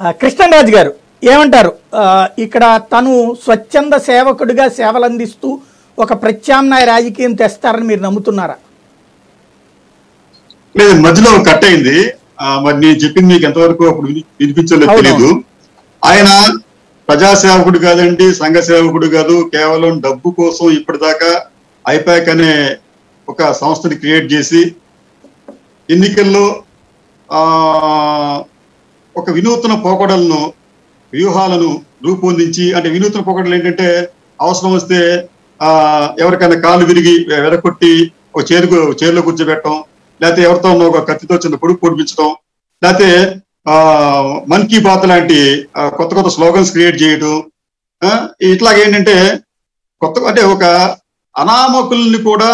ఆ, కృష్ణరాజు గారు ఏమంటారు ఆ, ఇక్కడ తను స్వచ్ఛంద సేవకుడిగా సేవలు అందిస్తూ ఒక ప్రత్యామ్నాయ రాజకీయం తెస్తారని మీరు నమ్ముతున్నారా లేదు మధ్యలో కట్ అయింది ఆ, మరి నేను చెప్పింది మీకు ఎంతవరకు అప్పుడు విని- వినిపించలేదు అవును. తెలియదు ఆయన ప్రజాసేవకుడు కాదండి సంఘ సేవకుడు కాదు కేవలం డబ్బు కోసం ఇప్పటిదాకా ఐపాక్ అనే ఒక సంస్థని క్రియేట్ చేసి ఎన్నికల్లో ఆ ఒక వినూత్న పోకడలను వ్యూహాలను రూపొందించి అంటే వినూత్న పోకడలు ఏంటంటే అవసరం వస్తే ఆ ఎవరికైనా కాలు విరిగి వెరకొట్టి ఒక చేరుకు చేరులో కూర్చోబెట్టడం లేకపోతే ఎవరితో ఉన్న ఒక కత్తితో చిన్న పొడుగు పొడిపించడం లేకపోతే ఆ మన్ కీ బాత్ లాంటి ఆ, కొత్త కొత్త స్లోగన్స్ క్రియేట్ చేయడం ఆ, ఇట్లాగ ఏంటంటే కొత్త అంటే ఒక అనామకుల్ని కూడా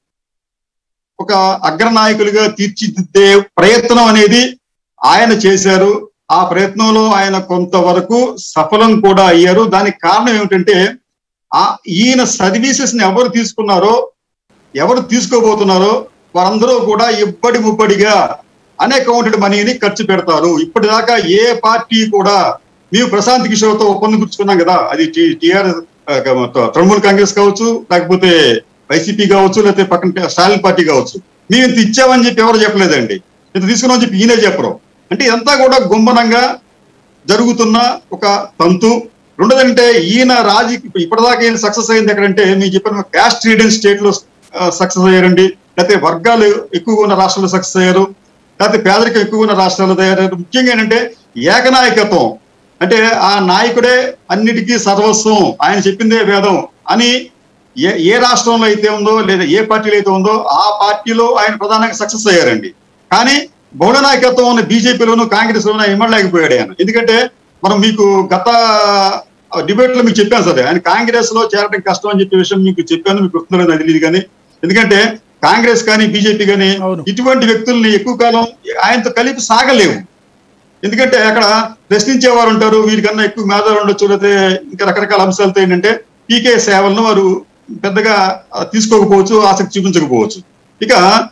ఒక అగ్రనాయకులుగా తీర్చిదిద్దే ప్రయత్నం అనేది ఆయన చేశారు ఆ ప్రయత్నంలో ఆయన కొంతవరకు సఫలం కూడా అయ్యారు దానికి కారణం ఏమిటంటే ఆ ఈయన సర్వీసెస్ ని ఎవరు తీసుకున్నారో ఎవరు తీసుకోబోతున్నారో వారందరూ కూడా ఇబ్బడి ముబ్బడిగా అన్అకౌంటెడ్ మనీని ఖర్చు పెడతారు ఇప్పటిదాకా ఏ పార్టీ కూడా మేము ప్రశాంత్ కిషోర్ తో ఒప్పందం పుచ్చుకున్నాం కదా అది టిఆర్ తృణమూల్ కాంగ్రెస్ కావచ్చు లేకపోతే వైసీపీ కావచ్చు లేకపోతే పక్కన స్టాలిన్ పార్టీ కావచ్చు మేము ఇంత ఇచ్చామని చెప్పి ఎవరు చెప్పలేదండి ఇంత తీసుకున్నామని చెప్పి ఈయనే చెప్పరు అంటే ఇదంతా కూడా గుమ్మనంగా జరుగుతున్న ఒక తంతు రెండోదంటే ఈయన రాజకీయ ఇప్పటిదాకా ఈయన సక్సెస్ అయింది ఎక్కడంటే మీకు చెప్పిన క్యాస్ట్ రీడెన్ స్టేట్ లో సక్సెస్ అయ్యారండి లేకపోతే వర్గాలు ఎక్కువగా ఉన్న రాష్ట్రాల్లో సక్సెస్ అయ్యారు లేకపోతే పేదరికం ఎక్కువ ఉన్న రాష్ట్రాల్లో తయారయ్యారు ముఖ్యంగా ఏంటంటే ఏకనాయకత్వం అంటే ఆ నాయకుడే అన్నిటికీ సర్వస్వం ఆయన చెప్పిందే వేదం అని ఏ ఏ రాష్ట్రంలో అయితే ఉందో లేదా ఏ పార్టీలో అయితే ఉందో ఆ పార్టీలో ఆయన ప్రధానంగా సక్సెస్ అయ్యారండి కానీ బహుళ నాయకత్వం ఉన్న బీజేపీలోను కాంగ్రెస్ లోనూ ఇమ్మడలేకపోయాడు ఆయన ఎందుకంటే మనం మీకు గత డిబేట్ లో మీకు చెప్పాను సార్ ఆయన కాంగ్రెస్ లో చేరడం కష్టం అని చెప్పే విషయం మీకు చెప్పాను మీకు గుర్తుందో నాకు తెలియదు కానీ ఎందుకంటే కాంగ్రెస్ కానీ బీజేపీ కానీ అవును. ఇటువంటి వ్యక్తుల్ని ఎక్కువ కాలం ఆయనతో కలిపి సాగలేవు ఎందుకంటే అక్కడ ప్రశ్నించేవారు ఉంటారు వీరికన్నా ఎక్కువ మేధావులు ఉండొచ్చు లేకపోతే ఇంకా రకరకాల అంశాలతో ఏంటంటే పీకే సేవలను వారు పెద్దగా ఆ, తీసుకోకపోవచ్చు ఆసక్తి చూపించకపోవచ్చు ఇక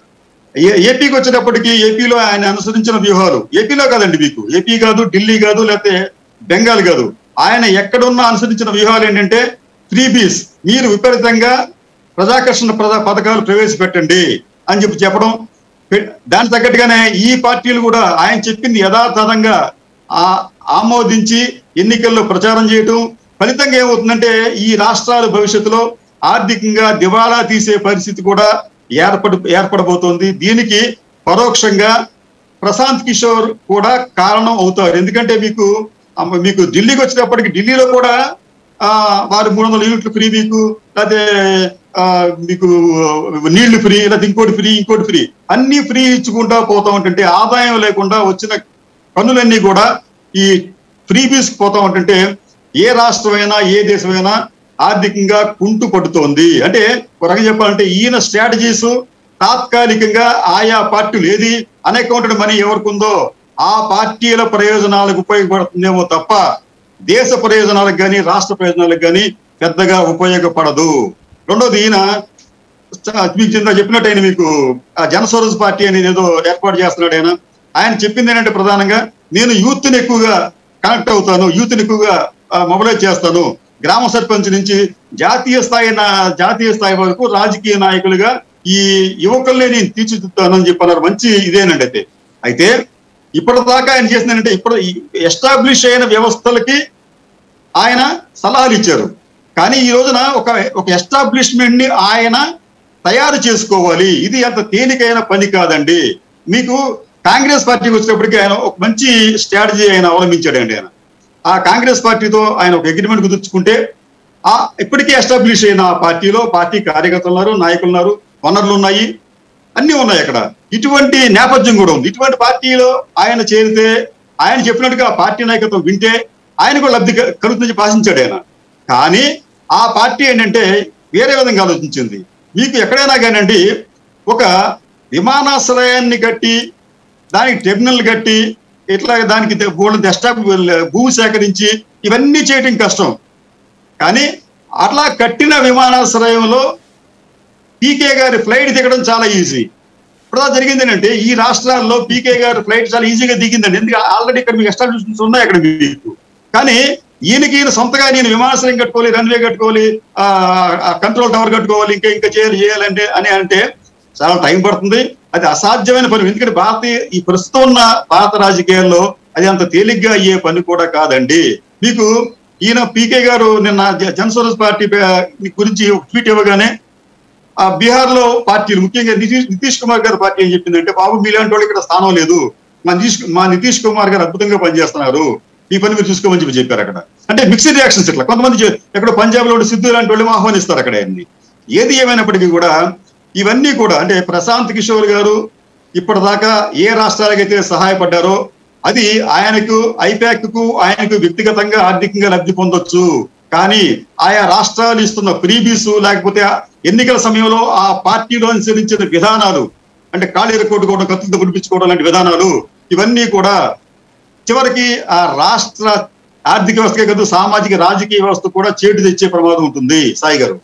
ఏ- ఏపీకి వచ్చేటప్పటికి ఏపీలో ఆయన అనుసరించిన వ్యూహాలు ఏపీలో కాదండి మీకు ఏపీ కాదు ఢిల్లీ కాదు లేకపోతే బెంగాల్ కాదు ఆయన ఎక్కడున్నా అనుసరించిన వ్యూహాలు ఏంటంటే త్రీ బీస్ మీరు విపరీతంగా ప్రజాకర్షణ ప్రజా పథకాలు ప్రవేశపెట్టండి అని చెప్పి చెప్పడం పె- దానికి తగ్గట్టుగానే ఈ పార్టీలు కూడా ఆయన చెప్పింది యథాతథంగా ఆ ఆమోదించి ఎన్నికల్లో ప్రచారం చేయటం ఫలితంగా ఏమవుతుందంటే ఈ రాష్ట్రాల భవిష్యత్తులో ఆర్థికంగా దివాలా తీసే పరిస్థితి కూడా ఏర్పడి ఏర్పడబోతోంది దీనికి పరోక్షంగా ప్రశాంత్ కిషోర్ కూడా కారణం అవుతారు ఎందుకంటే మీకు అమ్మ, మీకు ఢిల్లీకి వచ్చేటప్పటికి ఢిల్లీలో కూడా ఆ వారు మూడు వందల యూనిట్లు ఫ్రీ మీకు లేకపోతే ఆ, మీకు నీళ్లు ఫ్రీ లేకపోతే ఇంకోటి ఫ్రీ ఇంకోటి ఫ్రీ అన్ని ఫ్రీ ఇచ్చుకుంటా పోతా ఉంటుంటే ఆదాయం లేకుండా వచ్చిన పన్నులన్నీ కూడా ఈ ఫ్రీ బీస్ పోతా ఉంటుంటే ఏ రాష్ట్రమైనా ఏ దేశమైనా ఆర్థికంగా కుంటు పడుతోంది అంటే ఒక రకంగా చెప్పాలంటే ఈయన స్ట్రాటజీస్ తాత్కాలికంగా ఆయా పార్టీలు ఏది అన్అకౌంటెడ్ మనీ ఎవరికి ఉందో ఆ పార్టీల ప్రయోజనాలకు ఉపయోగపడుతుందేమో తప్ప దేశ ప్రయోజనాలకు కానీ రాష్ట్ర ప్రయోజనాలకు కానీ పెద్దగా ఉపయోగపడదు రెండోది ఈయన చ- మీకు కింద చెప్పినట్టు ఆయన మీకు ఆ జనస్వరాజ్ పార్టీ అనేది ఏదో ఏర్పాటు చేస్తున్నాడు ఆయన ఆయన చెప్పింది ఏంటంటే ప్రధానంగా నేను యూత్ ని ఎక్కువగా కనెక్ట్ అవుతాను యూత్ ని ఎక్కువగా మొబిలైజ్ చేస్తాను గ్రామ సర్పంచ్ నుంచి జాతీయ స్థాయి నా- జాతీయ స్థాయి వరకు రాజకీయ నాయకులుగా ఈ యువకుల్ని నేను తీర్చిదిద్దుతానని చెప్పన్నారు మంచి ఇదేనండి అయితే అయితే ఇప్పటిదాకా ఆయన చేసిందంటే ఇప్పుడు ఎస్టాబ్లిష్ అయిన వ్యవస్థలకి ఆయన సలహాలు ఇచ్చారు కానీ ఈ రోజున ఒక ఒక ఎస్టాబ్లిష్మెంట్ ని ఆయన తయారు చేసుకోవాలి ఇది అంత తేలికైన పని కాదండి మీకు కాంగ్రెస్ పార్టీకి వచ్చినప్పటికీ ఆయన ఒక మంచి స్ట్రాటజీ ఆయన అవలంబించాడండి ఆయన ఆ కాంగ్రెస్ పార్టీతో ఆయన ఒక అగ్రిమెంట్ కుదుర్చుకుంటే ఆ ఇప్పటికీ ఎస్టాబ్లిష్ అయిన ఆ పార్టీలో పార్టీ కార్యకర్తలు ఉన్నారు నాయకులు ఉన్నారు వనరులు ఉన్నాయి అన్ని ఉన్నాయి అక్కడ ఇటువంటి నేపథ్యం కూడా ఉంది ఇటువంటి పార్టీలో ఆయన చేరితే ఆయన చెప్పినట్టుగా ఆ పార్టీ నాయకత్వం వింటే ఆయన కూడా లబ్ధి క- కలుగుతుందని చెప్పి ఆశించాడు ఆయన కానీ ఆ పార్టీ ఏంటంటే వేరే విధంగా ఆలోచించింది మీకు ఎక్కడైనా కానివ్వండి ఒక విమానాశ్రయాన్ని కట్టి దానికి టెర్మినల్ కట్టి ఇట్లా దానికి బోర్డు ఎస్టాబ్ భూమి సేకరించి ఇవన్నీ చేయటం కష్టం కానీ అట్లా కట్టిన విమానాశ్రయంలో పీకే గారి ఫ్లైట్ దిగడం చాలా ఈజీ ఇప్పుడు జరిగింది ఏంటంటే ఈ రాష్ట్రాల్లో పీకే గారు ఫ్లైట్ చాలా ఈజీగా దిగిందండి ఎందుకంటే ఆల్రెడీ ఇక్కడ మీకు ఎస్టాబ్లిష్మెంట్స్ ఉన్నాయి అక్కడ మీకు కానీ ఈయనకి ఈయన సొంతగా నేను విమానాశ్రయం కట్టుకోవాలి రన్వే కట్టుకోవాలి ఆ కంట్రోల్ టవర్ కట్టుకోవాలి ఇంకా ఇంకా చేయాలి చేయాలంటే అని అంటే చాలా టైం పడుతుంది అది అసాధ్యమైన పని ఎందుకంటే భారతీయ ఈ ప్రస్తుతం ఉన్న భారత రాజకీయాల్లో అది అంత తేలిగ్గా అయ్యే పని కూడా కాదండి మీకు ఈయన పీకే గారు నిన్న జ- జనస్వరాజ్ పార్టీ పే- గురించి ఒక ట్వీట్ ఇవ్వగానే ఆ బీహార్ లో పార్టీలు ముఖ్యంగా నితీష్ నితీష్ కుమార్ గారి పార్టీ ఏం చెప్పిందంటే బాబు మీలాంటి వాళ్ళు ఇక్కడ స్థానం లేదు మా నితీష్ మా నితీష్ కుమార్ గారు అద్భుతంగా పనిచేస్తున్నారు ఈ పని మీరు చూసుకోమని చెప్పి చెప్పారు అక్కడ అంటే మిక్స్డ్ రియాక్షన్స్ ఇట్లా కొంతమంది చె- ఎక్కడో పంజాబ్ లో ఉండే సిద్ధు లాంటి వాళ్ళు ఆహ్వానిస్తారు అక్కడ ఆయన్ని ఏది ఏమైనప్పటికీ కూడా ఇవన్నీ కూడా అంటే ప్రశాంత్ కిషోర్ గారు ఇప్పటిదాకా ఏ రాష్ట్రాలకైతే సహాయపడ్డారో అది ఆయనకు ఐపాక్ కు ఆయనకు వ్యక్తిగతంగా ఆర్థికంగా లబ్ధి పొందొచ్చు కానీ ఆయా రాష్ట్రాలు ఇస్తున్న ప్రీబీస్ లేకపోతే ఆ ఎన్నికల సమయంలో ఆ పార్టీలో అనుసరించిన విధానాలు అంటే ఖాళీ కొట్టుకోవడం కత్తులతో పిలిపించుకోవడం లాంటి విధానాలు ఇవన్నీ కూడా చివరికి ఆ రాష్ట్ర ఆర్థిక వ్యవస్థకే కాదు సామాజిక రాజకీయ వ్యవస్థ కూడా చేటు తెచ్చే ప్రమాదం ఉంటుంది సాయి గారు